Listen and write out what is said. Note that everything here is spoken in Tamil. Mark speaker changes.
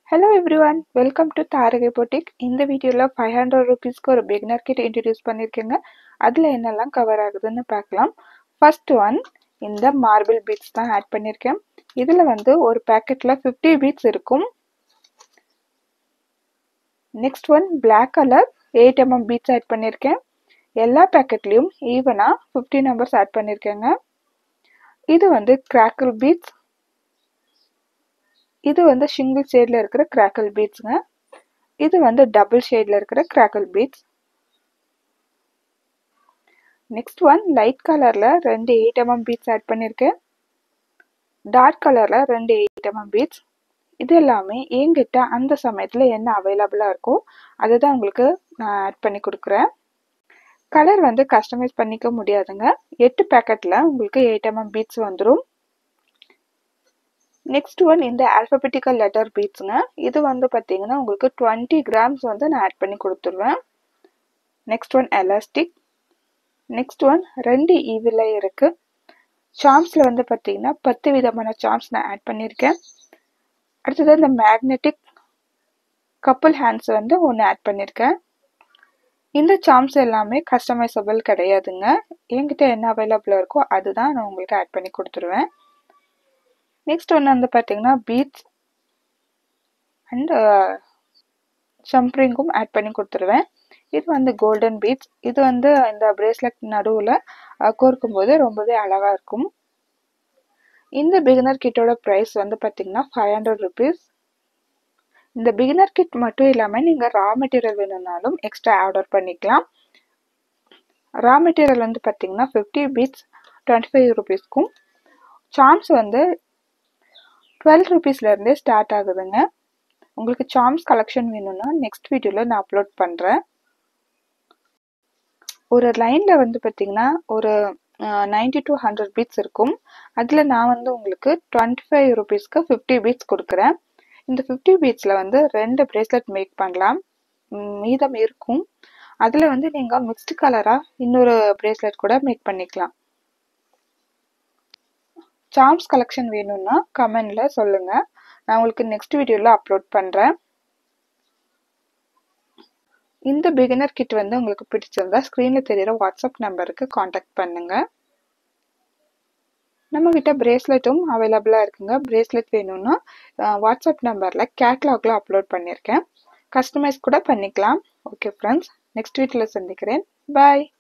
Speaker 1: hello everyone welcome to Tharagai boutique இந்த வீடியோவில் ஃபைவ் ஹண்ட்ரட் ருபீஸ்க்கு ஒரு பிகினர் கிட் இன்ட்ரடியூஸ் பண்ணியிருக்கேங்க அதில் என்னெல்லாம் கவர் ஆகுதுன்னு பார்க்கலாம் ஃபர்ஸ்ட் ஒன் இந்த மார்பிள் பீட்ஸ் தான் ஆட் பண்ணியிருக்கேன் இதில் வந்து ஒரு பேக்கெட்டில் ஃபிஃப்டி பீட்ஸ் இருக்கும் next one black colour eight MM beads add பண்ணியிருக்கேன் எல்லா பேக்கெட்லேயும் ஈவனாக ஃபிஃப்டி நம்பர்ஸ் ஆட் பண்ணியிருக்கேங்க இது வந்து கிராக்கிள் பீட்ஸ் இது வந்து சிங்கிள் ஷேடில் இருக்கிற கிராக்கிள் பீட்ஸுங்க இது வந்து டபுள் ஷேடில் இருக்கிற crackle beads next one light கலரில் ரெண்டு எயிட் எம்எம் பீட்ஸ் ஆட் பண்ணியிருக்கேன் டார்க் கலரில் ரெண்டு எயிட் எம்எம் பீட்ஸ் இது எல்லாமே என்கிட்ட அந்த சமயத்தில் என்ன அவைலபிளாக இருக்கோ அதை தான் உங்களுக்கு நான் ஆட் பண்ணி கொடுக்குறேன் கலர் வந்து கஸ்டமைஸ் பண்ணிக்க முடியாதுங்க எட்டு பேக்கெட்டில் உங்களுக்கு எயிட் எம்எம் பீட்ஸ் வந்துடும் நெக்ஸ்ட் ஒன் இந்த ஆல்பபெட்டிக்கல் லெட்டர் பீட்ஸுங்க இது வந்து பார்த்தீங்கன்னா உங்களுக்கு டுவெண்ட்டி கிராம்ஸ் வந்து நான் ஆட் பண்ணி கொடுத்துருவேன் next one elastic next one ரெண்டு ஈவில இருக்குது சாம்ஸில் வந்து பார்த்தீங்கன்னா பத்து விதமான சாம்ஸ் நான் ஆட் பண்ணியிருக்கேன் அடுத்தது இந்த மேக்னெட்டிக் கப்புள் ஹேண்ட்ஸ் வந்து ஒன்று ஆட் பண்ணியிருக்கேன் இந்த சாம்ஸ் எல்லாமே கஸ்டமைசபிள் கிடையாதுங்க என்கிட்ட என்ன அவைலபிளாக இருக்கோ அதுதான் நான் உங்களுக்கு ஆட் பண்ணி கொடுத்துருவேன் நெக்ஸ்ட் ஒன்று வந்து பார்த்தீங்கன்னா பீட்ஸ் அண்ட் சம்ப்ரிங்கும் ஆட் பண்ணி கொடுத்துருவேன் இது வந்து கோல்டன் பீட்ஸ் இது வந்து இந்த பிரேஸ்லெட் நடுவில் கோர்க்கும் போது ரொம்பவே அழகாக இருக்கும் இந்த பிகினர் கிட்டோட ப்ரைஸ் வந்து பார்த்தீங்கன்னா ஃபைவ் ஹண்ட்ரட் ருபீஸ் இந்த பிகினர் கிட் மட்டும் இல்லாமல் நீங்கள் ரா மெட்டீரியல் வேணும்னாலும் எக்ஸ்ட்ரா ஆர்டர் பண்ணிக்கலாம் ரா மெட்டீரியல் வந்து பார்த்தீங்கன்னா ஃபிஃப்டி பீட்ஸ் டுவெண்ட்டி ஃபைவ் ருபீஸ்க்கும் சாம்ஸ் வந்து டுவெல் ருபீஸ்லேருந்தே ஸ்டார்ட் ஆகுதுங்க உங்களுக்கு சாம்ஸ் கலெக்ஷன் வேணும்னா நெக்ஸ்ட் வீடியோவில் நான் அப்லோட் பண்ணுறேன் ஒரு லைனில் வந்து பார்த்திங்கன்னா ஒரு நைன்டி டு ஹண்ட்ரட் பீட்ஸ் இருக்கும் அதில் நான் வந்து உங்களுக்கு டுவெண்ட்டி ஃபைவ் ருபீஸ்க்கு ஃபிஃப்டி பீட்ஸ் கொடுக்குறேன் இந்த ஃபிஃப்டி பீட்ஸில் வந்து ரெண்டு ப்ரேஸ்லெட் மேக் பண்ணலாம் மீதம் இருக்கும் அதில் வந்து நீங்கள் மிக்ஸ்டு கலராக இன்னொரு ப்ரேஸ்லெட் கூட மேக் பண்ணிக்கலாம் சாம்ஸ் கலெக்ஷன் வேணும்னா கமெண்டில் சொல்லுங்கள் நான் உங்களுக்கு நெக்ஸ்ட் வீடியோவில் அப்லோட் பண்ணுறேன் இந்த பிகினர் கிட் வந்து உங்களுக்கு பிடிச்சிருந்தா ஸ்க்ரீனில் தெரிகிற வாட்ஸ்அப் நம்பருக்கு காண்டாக்ட் பண்ணுங்கள் நம்மக்கிட்ட பிரேஸ்லெட்டும் அவைலபிளாக இருக்குங்க பிரேஸ்லெட் வேணும்னா வாட்ஸ்அப் நம்பரில் கேட்லாகில் அப்லோட் பண்ணியிருக்கேன் கஸ்டமைஸ் கூட பண்ணிக்கலாம் ஓகே ஃப்ரெண்ட்ஸ் நெக்ஸ்ட் வீட்டில் சந்திக்கிறேன் பாய்